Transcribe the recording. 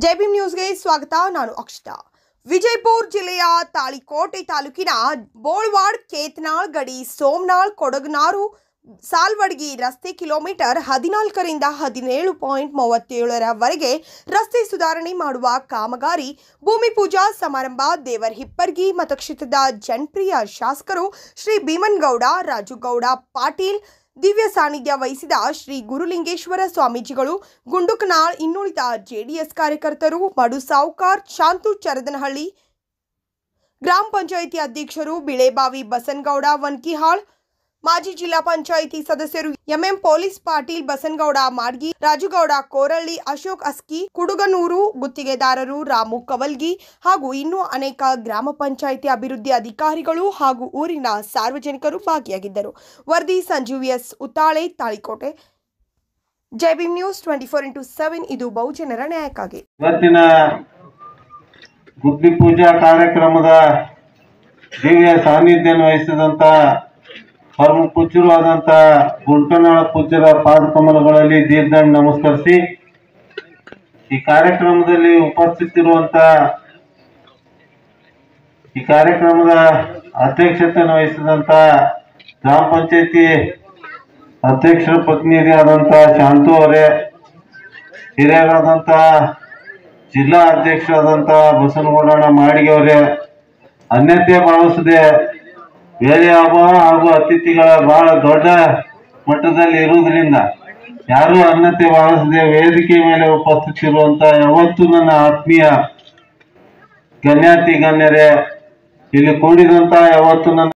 JB ನ್ಯೂಸ್ಗೆ ಸ್ವಾಗತ ನಾನು ಅಕ್ಷತಾ ವಿಜಯಪುರ ಜಿಲ್ಲೆಯ ತಾಳಿಕೋಟೆ ತಾಲೂಕಿನ ಬೋಳ್ವಾಡ್ ಕೇತ್ನಾಳ್ ಗಡಿ ಸೋಮನಾಳ್ ಕೊಡಗನಾರು ಸಾಲ್ವಡ್ಗಿ ರಸ್ತೆ ಕಿಲೋಮೀಟರ್ ಹದಿನಾಲ್ಕರಿಂದ ಹದಿನೇಳು ಪಾಯಿಂಟ್ ಮೂವತ್ತೇಳರವರೆಗೆ ರಸ್ತೆ ಸುಧಾರಣೆ ಮಾಡುವ ಕಾಮಗಾರಿ ಭೂಮಿ ಪೂಜಾ ಸಮಾರಂಭ ದೇವರ್ ಹಿಪ್ಪರ್ಗಿ ಮತಕ್ಷೇತ್ರದ ಜನಪ್ರಿಯ ಶಾಸಕರು ಶ್ರೀ ಭೀಮನ್ಗೌಡ ರಾಜುಗೌಡ ಪಾಟೀಲ್ ದಿವ್ಯ ಸಾನ್ನಿಧ್ಯ ವಹಿಸಿದ ಶ್ರೀ ಗುರುಲಿಂಗೇಶ್ವರ ಸ್ವಾಮೀಜಿಗಳು ಗುಂಡುಕನಾಳ್ ಇನ್ನುಳಿದ ಜೆಡಿಎಸ್ ಕಾರ್ಯಕರ್ತರು ಮಡು ಸಾವ್ಕಾರ್ ಶಾಂತು ಚರದನಹಳ್ಳಿ ಗ್ರಾಮ ಪಂಚಾಯಿತಿ ಅಧ್ಯಕ್ಷರು ಬಿಳೆಬಾವಿ ಬಸನಗೌಡ ವನ್ಕಿಹಾಳ್ ಮಾಜಿ ಜಿಲ್ಲಾ ಪಂಚಾಯಿತಿ ಸದಸ್ಯರು ಎಂಎಂ ಪೊಲೀಸ್ ಪಾಟೀಲ್ ಬಸನಗೌಡ ಮಾಡ್ಗಿ ರಾಜುಗೌಡ ಕೋರಳ್ಳಿ ಅಶೋಕ್ ಅಸ್ಕಿ ಕುಡುಗನೂರು ಗುತ್ತಿಗೆದಾರರು ರಾಮು ಕವಲ್ಗಿ ಹಾಗೂ ಇನ್ನೂ ಅನೇಕ ಗ್ರಾಮ ಪಂಚಾಯಿತಿ ಅಭಿವೃದ್ಧಿ ಅಧಿಕಾರಿಗಳು ಹಾಗೂ ಊರಿನ ಸಾರ್ವಜನಿಕರು ಭಾಗಿಯಾಗಿದ್ದರು ವರದಿ Sanjeev S Uttale Talikote Jaibi news twenty four into seven ಇದು ಬಹುಜನರ ನ್ಯಾಯಕ್ಕಾಗಿ ಇವತ್ತಿನ ಗುದ್ಲಿ ಪೂಜಾ ಕಾರ್ಯಕ್ರಮದ ದಿವ್ಯ ಸಾನ್ನಿಧ್ಯವನ್ನು ವಹಿಸಿದಂತ ಪರಮ ಪೂಜ್ಯರು ಆದಂತ ಗುಂಟನಾಳ ಪೂಜ್ಯರ ಪಾದಕಮಲಗಳಲ್ಲಿ ದೀರ್ಘ ನಮಸ್ಕರಿಸಿ ಈ ಕಾರ್ಯಕ್ರಮದಲ್ಲಿ ಉಪಸ್ಥಿತಿರುವಂತ ಈ ಕಾರ್ಯಕ್ರಮದ ಅಧ್ಯಕ್ಷತೆಯನ್ನು ವಹಿಸಿದಂತ ಗ್ರಾಮ ಪಂಚಾಯತಿ ಅಧ್ಯಕ್ಷರ ಪ್ರತಿನಿಧಿ ಆದಂತ ಶಾಂತು ಅವರೇ ಹಿರಿಯರಾದಂತ ಜಿಲ್ಲಾ ಅಧ್ಯಕ್ಷರಾದಂತ ಬಸನಗೌಡಣ್ಣ ಮಾಡಿಗೆ ಅವರೇ ಅನ್ಯತೆ ಭಾವಿಸದೆ ಬೇರೆ ಹಬ್ಬ ಹಾಗೂ ಅತಿಥಿಗಳ ಬಹಳ ದೊಡ್ಡ ಮಟ್ಟದಲ್ಲಿ ಇರುವುದರಿಂದ ಯಾರು ಅನ್ಯತೆ ಭಾವಿಸದೆ ವೇದಿಕೆ ಮೇಲೆ ಉಪಸ್ಥಿತಿರುವಂತ ಯಾವತ್ತು ನನ್ನ ಆತ್ಮೀಯ ಗಣ್ಯಾತಿ ಗಣ್ಯರೇ ಇಲ್ಲಿ ಕೂಡಿದಂತ ಯಾವತ್ತು ನನ್ನ